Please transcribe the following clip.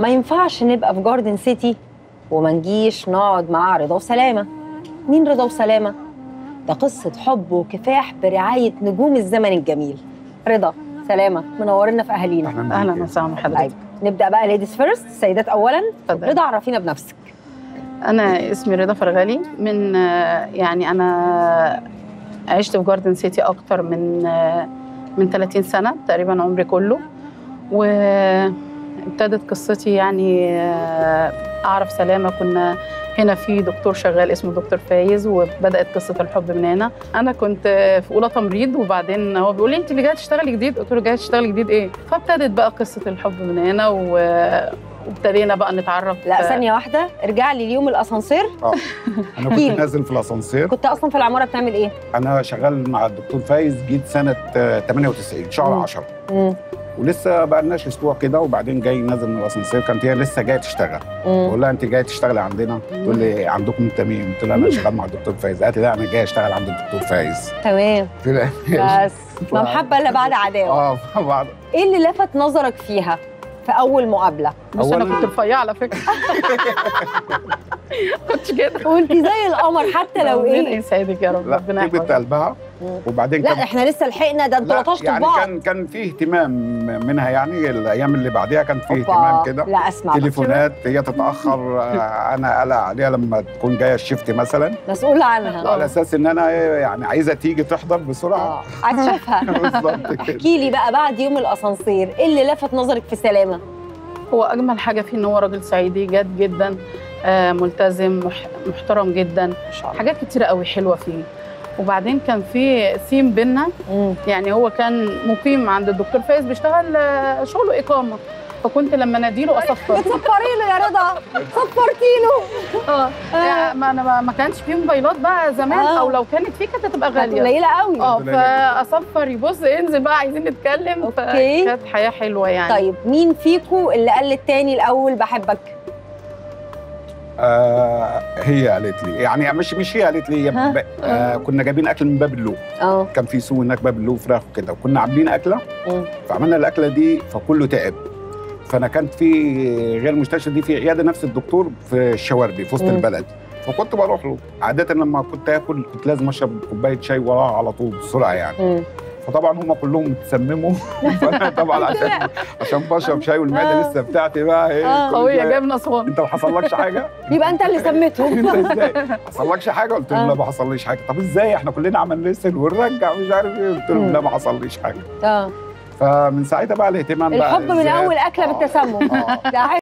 ما ينفعش نبقى في جاردن سيتي وما نجيش نقعد مع رضا وسلامه مين رضا وسلامه ده قصه حب وكفاح برعايه نجوم الزمن الجميل رضا سلامه منورنا في اهالينا اهلا وسهلا طيب بحضرتك نبدا بقى ليديز فيرست السيدات اولا اتفضل. رضا عرفينا بنفسك انا اسمي رضا فرغلي من آه، يعني انا عشت في جاردن سيتي اكتر من آه، من 30 سنه تقريبا عمري كله وابتدت قصتي يعني آه، اعرف سلامه كنا هنا في دكتور شغال اسمه دكتور فايز وبدات قصه الحب من هنا انا كنت آه، في اولى تمريض وبعدين هو بيقول لي انت اللي جايه تشتغلي جديد قلت له جايه تشتغلي جديد ايه فابتدت بقى قصه الحب من هنا و- وابتدينا بقى نتعرف لا ثانيه واحده ارجع لي اليوم الاسانسير اه انا احكيلي. كنت نازل في الاسانسير كنت اصلا في العماره بتعمل ايه انا شغال مع الدكتور فايز جيت سنه آه، 98 شهر مم. 10 مم. ولسه بقى لناش اسبوع كده وبعدين جاي نازل من الاسانسير كانت هي لسه جايه تشتغل مم. بقول لها انت جايه تشتغلي عندنا تقول لي عندكم انت مين؟ قلت لها انا شغال مع الدكتور فايز قالت لي لا انا جاي اشتغل عند الدكتور فايز تمام قلت لها ماشي. بس ما محبه الا بعد عداوه اه بعد ايه اللي لفت نظرك فيها في اول مقابله بس انا أولاً- كنت رفيعه على فكره كنت كده وانت زي القمر حتى لو ربنا ايه يسعدك يا رب لا ربنا طيبة يحفظك قلبها مم. وبعدين لا كان احنا لسه لحقنا ده انتوا لا لطشتوا يعني بعض كان كان في اهتمام منها يعني الايام اللي بعديها كان في أوبا. اهتمام كده لا اسمع بقى. تليفونات هي تتاخر آه، انا قلق عليها لما تكون جايه الشيفت مثلا مسؤول عنها على اساس ان انا إيه يعني عايزه تيجي تحضر بسرعه اه عايز اشوفها بالظبط كده احكي لي بقى بعد يوم الاسانسير ايه اللي لفت نظرك في سلامه هو اجمل حاجه فيه ان هو راجل صعيدي جاد جدا آه، ملتزم مح- محترم جدا ما شاء الله حاجات كتيره قوي حلوه فيه وبعدين كان في ثيم بينا مم. يعني هو كان مقيم عند الدكتور فايز بيشتغل آه، شغله اقامه فكنت لما ناديله اصفر بتصفري له يا رضا صفرتي له اه يعني ما انا ما- ما كانش فيه موبايلات بقى زمان آه. او لو كانت فيه كانت هتبقى كانت غاليه قليله قوي اه الحمد لله. فاصفر يبص انزل بقى عايزين نتكلم أوكي. فكانت حياه حلوه يعني طيب مين فيكو اللي قال للتاني الاول بحبك آه هي قالت لي يعني مش مش هي قالت لي هي ها؟ ب- آه كنا جايبين اكل من باب اللوق اه كان في سوق هناك باب اللوق فراخ وكده وكنا عاملين اكله مم. فعملنا الاكله دي فكله تعب فانا كانت في غير المستشفى دي في عياده نفس الدكتور في الشواربي في وسط مم. البلد فكنت بروح له عاده لما كنت اكل كنت لازم اشرب كوبايه شاي وراها على طول بسرعه يعني مم. فطبعا هم كلهم اتسمموا فانا طبعا عشان عشان بشرب شاي والمعده آه. لسه بتاعتي بقى ايه آه. كل قويه شوية، جايه من اسوان انت ما حصلكش حاجه يبقى انت اللي سميتهم انت ازاي ما حصلكش حاجه قلت آه. له لا ما حصليش حاجه طب ازاي احنا كلنا عملنا نسل ونرجع مش عارف ايه قلت مم. له لا ما حصليش حاجه اه فمن ساعتها بقى الاهتمام بقى الحب من زاد. اول اكله آه. بالتسمم آه. ده